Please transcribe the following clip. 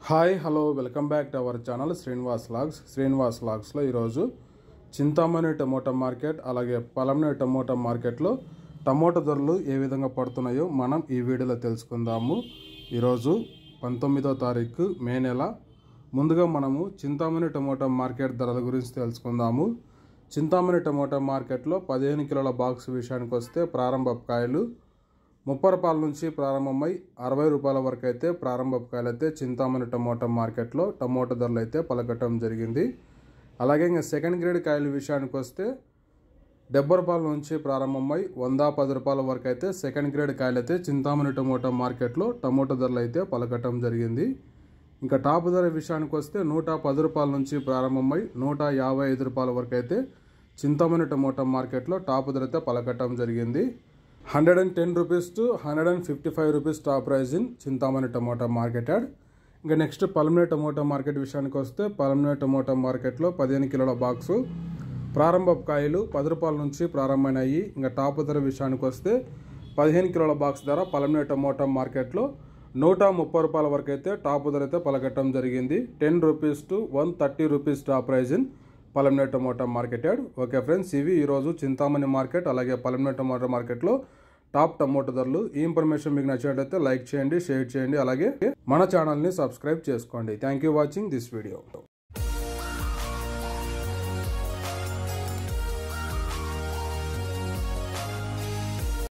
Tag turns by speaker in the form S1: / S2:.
S1: hi hello welcome back to our channel Srinivas logs Srinivas లాగ్స్లో ఈరోజు Chintamani tomato market అలాగే పలంనే tomato మార్కెట్లో టమోటా ధరలు ఏ విధంగా పడుతున్నాయో మనం ఈ వీడియోలో తెలుసుకుందాము ఈరోజు పంతొమ్మిదో తారీఖు మే నెల ముందుగా మనము చింతామణి టమోటా మార్కెట్ ధరల గురించి తెలుసుకుందాము చింతామణి టమోటా మార్కెట్లో పదిహేను కిలోల బాక్స్ విషయానికి వస్తే ప్రారంభ కాయలు ముప్పై రూపాయల నుంచి ప్రారంభమై అరవై రూపాయల వరకు అయితే ప్రారంభ కాయలు అయితే చింతామణి టమోటా మార్కెట్లో టమోటా ధరలు అయితే పలకటం జరిగింది అలాగే ఇంకా సెకండ్ గ్రేడ్ కాయల విషయానికి వస్తే డెబ్బై రూపాయల నుంచి ప్రారంభమై వంద పది రూపాయల వరకు అయితే సెకండ్ గ్రేడ్ కాయలు అయితే చింతామణి టమోటా మార్కెట్లో టమోటా ధరలు అయితే పలకటం జరిగింది ఇంకా టాప్ ధర విషయానికి వస్తే నూట పది రూపాయల నుంచి ప్రారంభమై నూట యాభై ఐదు రూపాయల వరకు అయితే చింతామణి టమోటా మార్కెట్లో టాప్ ధర అయితే పలకటం జరిగింది hundred and ten rupees to hundred and fifty five rupees top price in Chintamani tomato market ad ఇంకా నెక్స్ట్ పలమనే టమోటా మార్కెట్ విషయానికి వస్తే పలమనే టమోటా మార్కెట్లో పదిహేను కిలోల బాక్సు ప్రారంభ కాయలు పది రూపాయల నుంచి ప్రారంభమైనాయి ఇంకా టాప్ ధర విషయానికి వస్తే పదిహేను కిలోల బాక్స్ ధర పలమనే టమోటా మార్కెట్లో నూట ముప్పై రూపాయల వరకు అయితే టాప్ ధర అయితే పలకట్టడం జరిగింది ten rupees to one thirty rupees top price in Palamaner tomato market ad okay friends ఇవి ఈరోజు చింతామణి మార్కెట్ అలాగే పలమనే టమోటా మార్కెట్లో టాప్ టమోటా ధరలు ఈ ఇన్ఫర్మేషన్ మీకు నచ్చినట్లయితే లైక్ చేయండి షేర్ చేయండి అలాగే మన ఛానల్ని సబ్స్క్రైబ్ చేసుకోండి thank you watching this video